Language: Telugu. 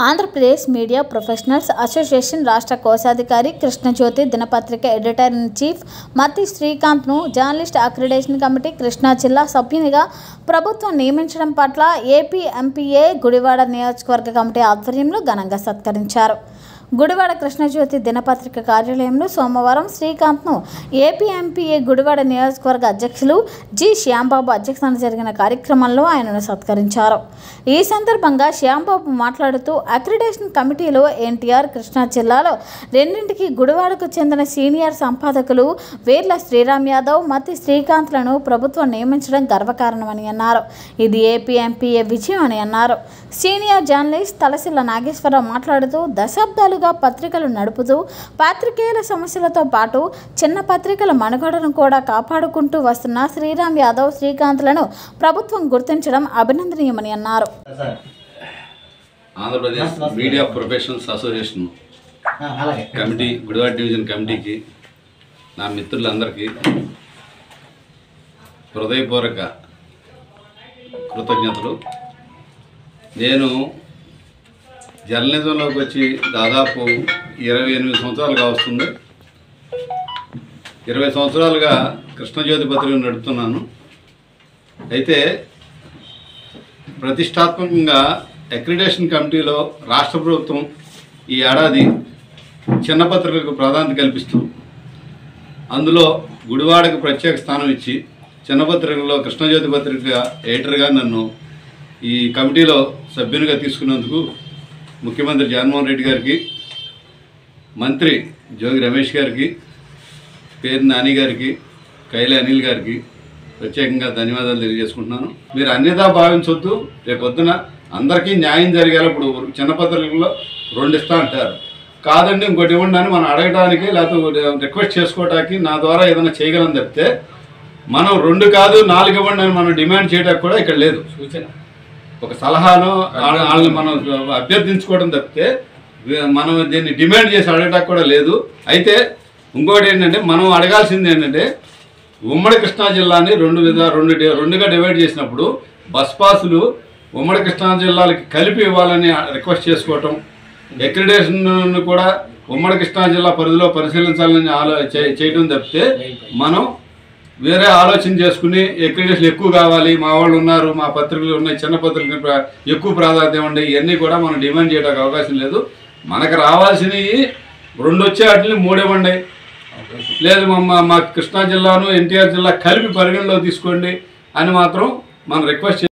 ఆంధ్రప్రదేశ్ మీడియా ప్రొఫెషనల్స్ అసోసియేషన్ రాష్ట్ర కోశాధికారి కృష్ణజ్యోతి దినపత్రిక ఎడిటర్ ఇన్ చీఫ్ మత్తి శ్రీకాంత్ను జర్నలిస్ట్ అక్రిడేషన్ కమిటీ కృష్ణా జిల్లా సభ్యునిగా ప్రభుత్వం నియమించడం పట్ల ఏపీ ఎంపీఏ గుడివాడ నియోజకవర్గ కమిటీ ఆధ్వర్యంలో ఘనంగా సత్కరించారు గుడివాడ కృష్ణజ్యోతి దినపత్రిక కార్యాలయంలో సోమవారం శ్రీకాంత్ను ఏపీ ఎంపీఏ గుడివాడ నియోజకవర్గ అధ్యక్షులు జి శ్యాంబాబు అధ్యక్షతన జరిగిన కార్యక్రమంలో ఆయనను సత్కరించారు ఈ సందర్భంగా శ్యాంబాబు మాట్లాడుతూ అక్రిడేషన్ కమిటీలో ఎన్టీఆర్ కృష్ణా జిల్లాలో రెండింటికి గుడివాడకు చెందిన సీనియర్ సంపాదకులు వేర్ల శ్రీరామ్ యాదవ్ మతి శ్రీకాంత్లను ప్రభుత్వం నియమించడం గర్వకారణమని అన్నారు ఇది ఏపీ ఎంపీఏ విజయం అని అన్నారు సీనియర్ జర్నలిస్ట్ తలసిల్ల నాగేశ్వరరావు మాట్లాడుతూ దశాబ్దాలుగా పత్రికలు నడుపుతూ పాత్రికేయుల సమస్యలతో పాటు చిన్న పత్రికల మనుగడను కూడా కాపాడుకుంటూ వస్తున్న శ్రీరామ్ యాదవ్ శ్రీకాంత్లను ప్రభుత్వం గుర్తించడం అభినందనీయమని అన్నారు sir Andhra Pradesh media professionals association ఆ, అలాగే కమిటీ గుడివాడ డివిజన్ కమిటీకి నా మిత్రులందరికీ హృదయపూర్వక కృతజ్ఞతలు నేను జర్నలిజంలోకి వచ్చి దాదాపు ఇరవై ఎనిమిది సంవత్సరాలుగా వస్తుంది ఇరవై సంవత్సరాలుగా కృష్ణజ్యోతి పత్రికను నడుపుతున్నాను అయితే ప్రతిష్టాత్మకంగా అక్రిడేషన్ కమిటీలో రాష్ట్ర ప్రభుత్వం ఈ ఏడాది చిన్న పత్రికలకు ప్రాధాన్యత కల్పిస్తూ అందులో గుడివాడకు ప్రత్యేక స్థానం ఇచ్చి చిన్న పత్రికలో కృష్ణజ్యోతి పత్రిక ఎడిటర్గా నన్ను ఈ కమిటీలో సభ్యునిగా తీసుకున్నందుకు ముఖ్యమంత్రి జగన్మోహన్ రెడ్డి గారికి మంత్రి జోగి రమేష్ గారికి పేరు నాని గారికి కైల అనిల్ గారికి ప్రత్యేకంగా ధన్యవాదాలు తెలియజేసుకుంటున్నాను మీరు అన్యదా భావించొద్దు రేపు పొద్దున అందరికీ న్యాయం జరిగేలా ఇప్పుడు చిన్న పత్రికల్లో రెండు ఇస్తా అంటారు కాదండి ఇంకోటి ఇవ్వండి అని మనం అడగడానికి లేకపోతే రిక్వెస్ట్ చేసుకోవడానికి నా ద్వారా ఏదైనా చేయగలం తప్పితే మనం రెండు కాదు నాలుగు ఇవ్వండి అని మనం డిమాండ్ చేయడానికి కూడా ఇక్కడ లేదు సూచన ఒక సలహాను వాళ్ళ- వాళ్ళని మనం అభ్యర్థించుకోవడం తప్పితే వీ- మనం దీన్ని డిమాండ్ చేసి అడగడానికి కూడా లేదు అయితే ఇంకోటి ఏంటంటే మనం అడగాల్సింది ఏంటంటే ఉమ్మడి కృష్ణా జిల్లాని రెండు విధ రెండు డి- రెండుగా డివైడ్ చేసినప్పుడు బస్ పాసులు ఉమ్మడి కృష్ణా జిల్లాలకి కలిపి ఇవ్వాలని రిక్వెస్ట్ చేసుకోవటం అక్రిడేషన్ కూడా ఉమ్మడి కృష్ణా జిల్లా పరిధిలో పరిశీలించాలని ఆలో చే- చేయటం తప్పితే మనం వేరే ఆలోచన చేసుకుని అక్రిడేషన్ ఎక్కువ కావాలి మా వాళ్ళు ఉన్నారు మా పత్రికలు ఉన్నాయి చిన్న పత్రికలు ప్ర- ఎక్కువ ప్రాధాన్యత ఇవ్వండి ఇవన్నీ కూడా మనం డిమాండ్ చేయడానికి అవకాశం లేదు మనకు రావాల్సినవి రెండు వచ్చే వాటిని మూడు ఇవ్వండి లేదు మా మా కృష్ణా జిల్లాను ఎన్టీఆర్ జిల్లా కలిపి పరిగణలో తీసుకోండి అని మాత్రం మనం రిక్వెస్ట్